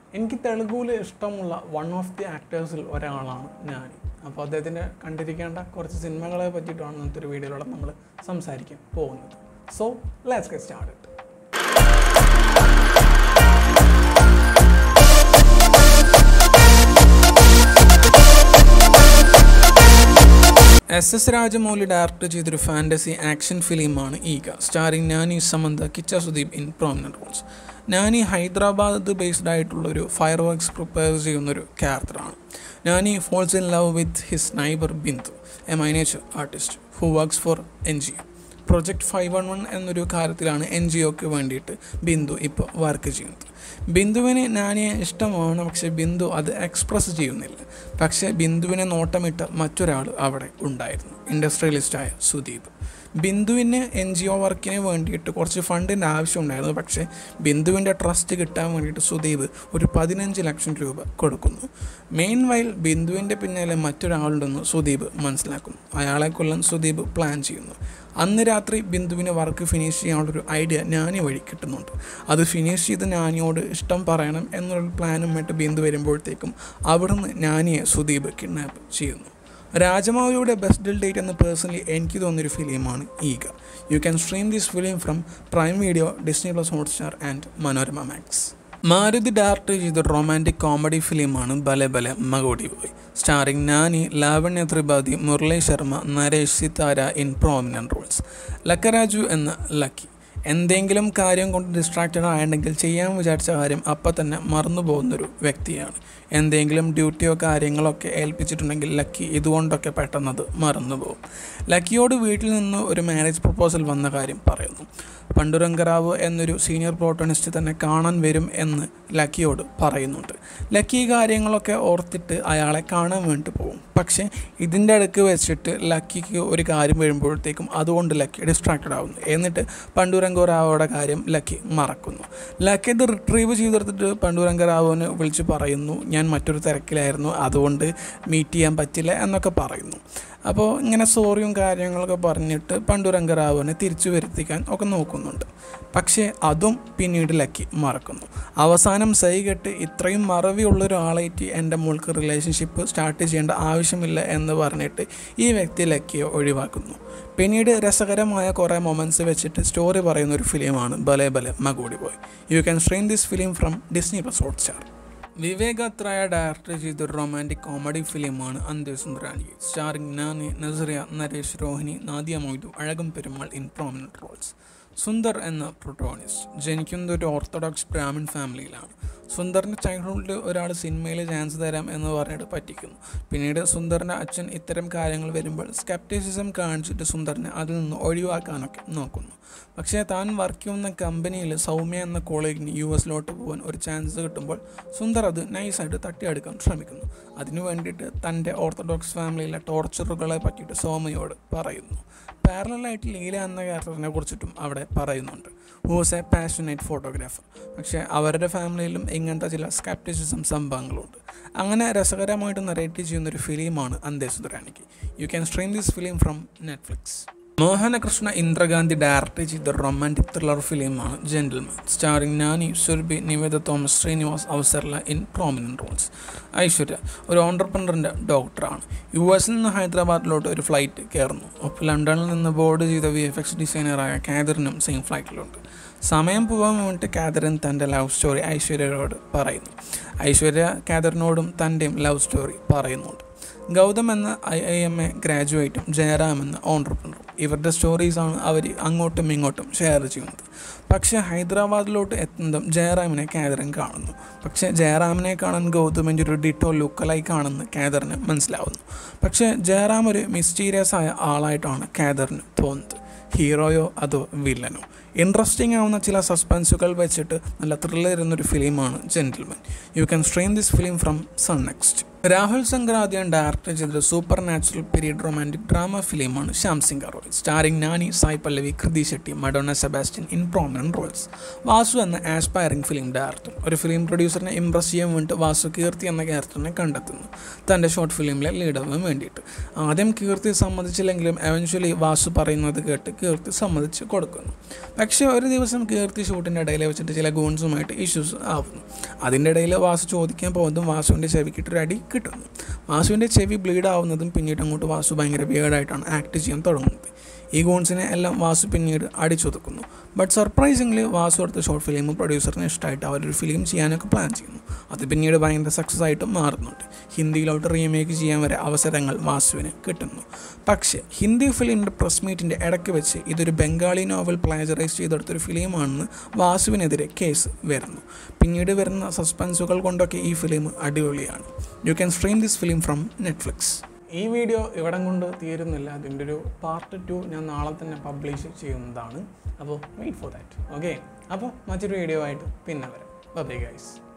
എനിക്ക് തെലുഗുവിൽ ഇഷ്ടമുള്ള one of the ആക്ടേഴ്സിൽ ഒരാളാണ് ഞാൻ അപ്പോൾ അദ്ദേഹത്തിൻ്റെ കണ്ടിരിക്കേണ്ട കുറച്ച് സിനിമകളെ പറ്റിയിട്ടാണ് ഇന്നത്തെ ഒരു വീഡിയോയിലൂടെ നമ്മൾ സംസാരിക്കാൻ പോകുന്നത് so let's get start S S Rajamouli direct ചെയ്തൊരു ഫാൻറ്റസി ആക്ഷൻ ഫിലിമാണ് Eega starring Nani Samantha Kiccha Sudeep in prominent roles Nani Hyderabad based ആയിട്ടുള്ള ഒരു ഫയർ വർക്ക്സ് പ്രിപ്പയർ ചെയ്യുന്നൊരു ക്യാരക്ടറാണ് Nani falls in love with his neighbour Bindu a miniature artist who works for N G O project five one one എന്നൊരു കാര്യത്തിലാണ് N G ഒക്ക് വേണ്ടിയിട്ട് ബിന്ദു ഇപ്പോൾ വർക്ക് ചെയ്യുന്നത് ബിന്ദുവിന് നാനിയെ ഇഷ്ടമാണ് പക്ഷേ ബിന്ദു അത് എക്സ്പ്രസ് ചെയ്യുന്നില്ല പക്ഷേ ബിന്ദുവിനെ നോട്ടമിട്ട മറ്റൊരാൾ അവിടെ ഉണ്ടായിരുന്നു ഇൻഡസ്ട്രിയലിസ്റ്റായ സുദീപ് ബിന്ദുവിന് എൻ ജി ഒ വർക്കിന് വേണ്ടിയിട്ട് കുറച്ച് ഫണ്ടിൻ്റെ ആവശ്യമുണ്ടായിരുന്നു പക്ഷേ ബിന്ദുവിൻ്റെ ട്രസ്റ്റ് കിട്ടാൻ വേണ്ടിയിട്ട് സുദീപ് ഒരു പതിനഞ്ച് ലക്ഷം രൂപ കൊടുക്കുന്നു മെയിൻ വൈൽ ബിന്ദുവിൻ്റെ പിന്നാലെ മറ്റൊരാളുണ്ടെന്ന് സുദീപ് മനസ്സിലാക്കുന്നു അയാളെ കൊല്ലാൻ സുദീപ് പ്ലാൻ ചെയ്യുന്നു അന്ന് രാത്രി ബിന്ദുവിന് വർക്ക് ഫിനിഷ് ചെയ്യാനുള്ളൊരു ഐഡിയ നാനി വഴി കിട്ടുന്നുണ്ട് അത് ഫിനിഷ് ചെയ്ത് നാനിയോട് ഇഷ്ടം പറയണം എന്നൊരു പ്ലാനുമായിട്ട് ബിന്ദു വരുമ്പോഴത്തേക്കും അവിടുന്ന് നാനിയെ സുദീപ് കിഡ്നാപ്പ് ചെയ്യുന്നു രാജമൗലിയുടെ ബെസ്റ്റ് ഡിൽ ഡേറ്റ് എന്ന പേഴ്സണലി എനിക്ക് തോന്നിയൊരു ഫിലിമാണ് Eega you can stream this film from Prime Video Disney plus Hotstar and Manorama Max Maruthi direct ചെയ്ത റൊമാൻറ്റിക് കോമഡി ഫിലിമാണ് Bhale Bhale Magadivoy starring Nani Lavanya Tripathi Murali Sharma Naresh Sithara in prominent roles Lakkaraju എന്ന ലക്കി എന്തെങ്കിലും കാര്യം കൊണ്ട് ഡിസ്ട്രാക്റ്റഡ് ആയിട്ടുണ്ടെങ്കിൽ ചെയ്യാൻ വിചാരിച്ച കാര്യം അപ്പം തന്നെ മറന്നു പോകുന്നൊരു വ്യക്തിയാണ് എന്തെങ്കിലും ഡ്യൂട്ടിയോ കാര്യങ്ങളൊക്കെ ഏൽപ്പിച്ചിട്ടുണ്ടെങ്കിൽ ലക്കി ഇതുകൊണ്ടൊക്കെ പെട്ടെന്നത് മറന്നു പോകും ലക്കിയോട് വീട്ടിൽ നിന്ന് ഒരു മാരേജ് പ്രപ്പോസൽ വന്ന കാര്യം പറയുന്നു പണ്ടുരംഗറാവ് എന്നൊരു സീനിയർ പ്രോട്ടണിസ്റ്റ് തന്നെ കാണാൻ വരും എന്ന് ലക്കിയോട് പറയുന്നുണ്ട് ലക്കി ഈ കാര്യങ്ങളൊക്കെ ഓർത്തിട്ട് അയാളെ കാണാൻ വേണ്ടി പോകും പക്ഷേ ഇതിൻ്റെ അടുക്ക് വെച്ചിട്ട് ലക്കിക്ക് ഒരു കാര്യം വരുമ്പോഴത്തേക്കും അതുകൊണ്ട് ലക്കി ഡിസ്ട്രാക്റ്റഡ് ആവുന്നു എന്നിട്ട് പണ്ടുരംഗറാവോടെ കാര്യം ലക്കി മറക്കുന്നു ലക്കി ഇത് റിട്രീവ് ചെയ്തെടുത്തിട്ട് പണ്ടുരംഗറാവുവിന് വിളിച്ച് പറയുന്നു ഞാൻ മറ്റൊരു തിരക്കിലായിരുന്നു അതുകൊണ്ട് മീറ്റ് ചെയ്യാൻ പറ്റില്ല എന്നൊക്കെ പറയുന്നു അപ്പോൾ ഇങ്ങനെ സോറിയും കാര്യങ്ങളൊക്കെ പറഞ്ഞിട്ട് പണ്ടുരംഗറാവുവിനെ തിരിച്ചു വരുത്തിക്കാൻ ഒക്കെ നോക്കുന്നുണ്ട് പക്ഷേ അതും പിന്നീട് ലക്കി മറക്കുന്നു അവസാനം സൈ കെട്ട് ഇത്രയും മറവിയുള്ള ഒരാളായിട്ട് എൻ്റെ മോൾക്ക് റിലേഷൻഷിപ്പ് സ്റ്റാർട്ട് ചെയ്യേണ്ട ആവശ്യമില്ല എന്ന് പറഞ്ഞിട്ട് ഈ വ്യക്തി ലക്കിയെ ഒഴിവാക്കുന്നു പിന്നീട് രസകരമായ കുറേ മൊമെൻറ്റ്സ് വെച്ചിട്ട് സ്റ്റോറി പറയുന്ന ഒരു ഫിലിമാണ് Bhale Bhale Magadivoy you can stream this film from Disney plus Hotstar Vivek Athreya direct ചെയ്ത റൊമാൻറ്റിക് കോമഡി ഫിലിമാണ് Ante Sundaraniki starring Nani Nazriya Naresh Rohini Nadhiya Moidu Azhagam Perumal in prominent roles Sundar എന്ന പ്രൊട്ടോണിസ്റ്റ് ജനിക്കുന്നത് ഒരു ഓർത്തഡോക്സ് ബ്രാഹ്മിൺ ഫാമിലിയിലാണ് സുന്ദറിൻ്റെ ചൈൽഡ്ഹുഡിൽ ഒരാൾ സിനിമയിൽ ചാൻസ് തരാം എന്ന് പറഞ്ഞിട്ട് പറ്റിക്കുന്നു പിന്നീട് സുന്ദറിൻ്റെ അച്ഛൻ ഇത്തരം കാര്യങ്ങൾ വരുമ്പോൾ സ്കെപ്റ്റിസിസം കാണിച്ചിട്ട് സുന്ദറിനെ അതിൽ നിന്ന് ഒഴിവാക്കാനൊക്കെ നോക്കുന്നു പക്ഷേ താൻ വർക്ക് ചെയ്യുന്ന കമ്പനിയിൽ സൗമ്യ എന്ന കോളേജിന് യു എസിലോട്ട് പോകാൻ ഒരു ചാൻസ് കിട്ടുമ്പോൾ സുന്ദർ അത് നൈസായിട്ട് തട്ടിയെടുക്കാൻ ശ്രമിക്കുന്നു അതിനു വേണ്ടിയിട്ട് തൻ്റെ ഓർത്തഡോക്സ് ഫാമിലിയിലെ ടോർച്ചറുകളെ പറ്റിയിട്ട് സൗമ്യയോട് പറയുന്നു പാരലായിട്ട് ലീല എന്ന ക്യാരക്ടറിനെ കുറിച്ചിട്ടും അവിടെ പറയുന്നുണ്ട് ഹൂസ് എ പാഷനേറ്റ് ഫോട്ടോഗ്രാഫർ പക്ഷേ അവരുടെ ഫാമിലിയിലും ഇങ്ങനത്തെ ചില സ്കാപ്റ്റിസിസം സംഭവങ്ങളുണ്ട് അങ്ങനെ രസകരമായിട്ട് നറേറ്റ് ചെയ്യുന്നൊരു ഫിലിമാണ് Ante Sundaraniki you can stream this film from Netflix Mohanakrishna Indraganti direct ചെയ്ത റൊമാൻറ്റിക് ത്രില്ലർ ഫിലിമാണ് Gentleman starring Nani Surbhi Niveda Thomas Srinivas Avasarala in prominent roles Aishwarya ഒരു ഓണ്ടർപ്രണറിൻ്റെ ഡോക്ടറാണ് യു എസിൽ നിന്ന് ഹൈദരാബാദിലോട്ട് ഒരു ഫ്ലൈറ്റ് കയറുന്നു ഒപ്പം ലണ്ടനിൽ നിന്ന് ബോർഡ് ചെയ്ത വി എഫ് എക്സ് ഡിസൈനറായ കാതറിനും സെയിം ഫ്ലൈറ്റിലുണ്ട് സമയം പോകാൻ വേണ്ടിയിട്ട് കാതറിൻ തൻ്റെ ലവ് സ്റ്റോറി ഐശ്വര്യയോട് പറയുന്നു ഐശ്വര്യ കാതറിനോടും തൻ്റെയും ലവ് സ്റ്റോറി പറയുന്നുണ്ട് ഗൗതം എന്ന ഐ ഐ എം എ ഗ്രാജുവേറ്റും ജയറാം എന്ന ഓണ്ടർപ്രണറും ഇവരുടെ സ്റ്റോറീസാണ് അവർ അങ്ങോട്ടും ഇങ്ങോട്ടും ഷെയർ ചെയ്യുന്നത് പക്ഷേ ഹൈദരാബാദിലോട്ട് എത്തുന്നതും ജയറാമിനെ കാതറിൻ കാണുന്നു പക്ഷേ ജയറാമിനെ കാണാൻ ഗൗതമിൻ്റെ ഒരു ഡിറ്റോ ലുക്കലായി കാണുന്ന കാതറിന് മനസ്സിലാവുന്നു പക്ഷേ ജയറാം ഒരു മിസ്റ്റീരിയസ് ആയ ആളായിട്ടാണ് കാതറിന് തോന്നുന്നത് ഹീറോയോ അതോ വില്ലനോ ഇൻട്രസ്റ്റിംഗ് ആവുന്ന ചില സസ്പെൻസുകൾ വെച്ചിട്ട് നല്ല ത്രില്ലർ എന്നൊരു ഫിലിമാണ് Gentleman you can stream this film from Sun Next Rahul Sankrityan director ചെയ്ത supernatural period romantic drama ഫിലിമാണ് Shyam Singha Roy starring Nani Sai Pallavi Krithi Shetty Madonna Sebastian in prominent roles Vasu എന്ന ആസ്പയറിംഗ് ഫിലിം ഡയറക്ടർ ഒരു ഫിലിം പ്രൊഡ്യൂസറിനെ ഇംപ്രസ് ചെയ്യാൻ വേണ്ടി വാസു കീർത്തി എന്ന ക്യാരക്ടറിനെ കണ്ടെത്തുന്നു തൻ്റെ ഷോർട്ട് ഫിലിമിലെ ലീഡറിന് വേണ്ടിയിട്ട് ആദ്യം കീർത്തി സമ്മതിച്ചില്ലെങ്കിലും എവൻച്വലി വാസു പറയുന്നത് കേട്ട് കീർത്തി സമ്മതിച്ച് കൊടുക്കുന്നു പക്ഷേ ഒരു ദിവസം കീർത്തി ഷൂട്ടിൻ്റെ ഇടയിൽ വെച്ചിട്ട് ചില ഗൂൺസുമായിട്ട് ഇഷ്യൂസ് ആവുന്നു അതിൻ്റെ ഇടയിൽ വാസു ചോദിക്കാൻ പോകുന്നതും വാസുവിൻ്റെ ചെവിക്കിട്ടൊരു അടി കിട്ടുന്നു വാസുവിൻ്റെ ചെവി ബ്ലീഡ് ആവുന്നതും പിന്നീട് അങ്ങോട്ട് വാസു ഭയങ്കര വിയേഡായിട്ടാണ് ആക്ട് ചെയ്യാൻ തുടങ്ങുന്നത് ഈ ഗൂൺസിനെ എല്ലാം വാസു പിന്നീട് അടിച്ചൊതുക്കുന്നു ബട്ട് സർപ്രൈസിംഗ്ലി വാസു അടുത്ത ഷോർട്ട് ഫിലിം പ്രൊഡ്യൂസറിന് ഇഷ്ടമായിട്ട് അവരൊരു ഫിലിം ചെയ്യാനൊക്കെ പ്ലാൻ ചെയ്യുന്നു അത് പിന്നീട് ഭയങ്കര സക്സസ് ആയിട്ട് മാറുന്നുണ്ട് ഹിന്ദിയിലോട്ട് റീമേക്ക് ചെയ്യാൻ വരെ അവസരങ്ങൾ വാസുവിന് കിട്ടുന്നു പക്ഷേ ഹിന്ദി ഫിലിമിൻ്റെ പ്രസ് മീറ്റിൻ്റെ ഇടയ്ക്ക് വെച്ച് ഇതൊരു ബംഗാളി നോവൽ പ്ലാജറൈസ് ചെയ്തെടുത്തൊരു ഫിലിമാണെന്ന് വാസുവിനെതിരെ കേസ് വരുന്നു പിന്നീട് വരുന്ന സസ്പെൻസുകൾ കൊണ്ടൊക്കെ ഈ ഫിലിം അടിപൊളിയാണ് you can stream this film from Netflix ഈ വീഡിയോ ഇവിടം കൊണ്ട് തീരുന്നില്ല അതിൻ്റെ ഒരു പാർട്ട് ടു ഞാൻ നാളെ തന്നെ പബ്ലിഷ് ചെയ്യുന്നതാണ് അപ്പോൾ വെയിറ്റ് ഫോർ ദാറ്റ് ഓക്കെ അപ്പോൾ മറ്റൊരു വീഡിയോ ആയിട്ട് പിന്നെ വരാം ബൈ ഗൈസ്